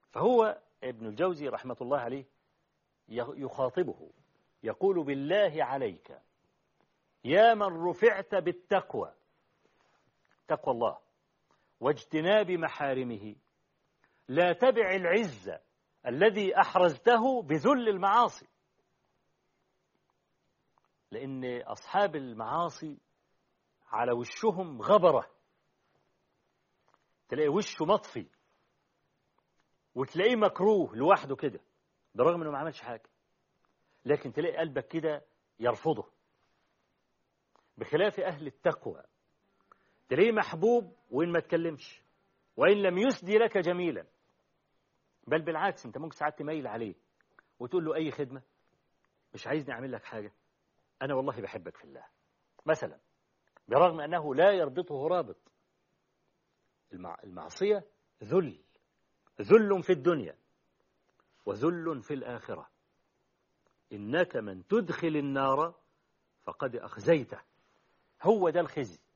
فهو ابن الجوزي رحمة الله عليه يخاطبه يقول بالله عليك يا من رفعت بالتقوى تقوى الله واجتناب محارمه لا تبع العز الذي أحرزته بذل المعاصي لأن أصحاب المعاصي على وشهم غبرة تلاقي وشه مطفي وتلاقيه مكروه لوحده كده برغم انه ما عملش حاجه لكن تلاقي قلبك كده يرفضه بخلاف اهل التقوى تلاقيه محبوب وان ما تكلمش وان لم يسدي لك جميلا بل بالعكس انت ممكن ساعات تميل عليه وتقول له اي خدمه مش عايزني اعمل لك حاجه انا والله بحبك في الله مثلا برغم انه لا يربطه رابط المعصيه ذل ذل في الدنيا وذل في الآخرة إنك من تدخل النار فقد أخزيته هو ده الخزي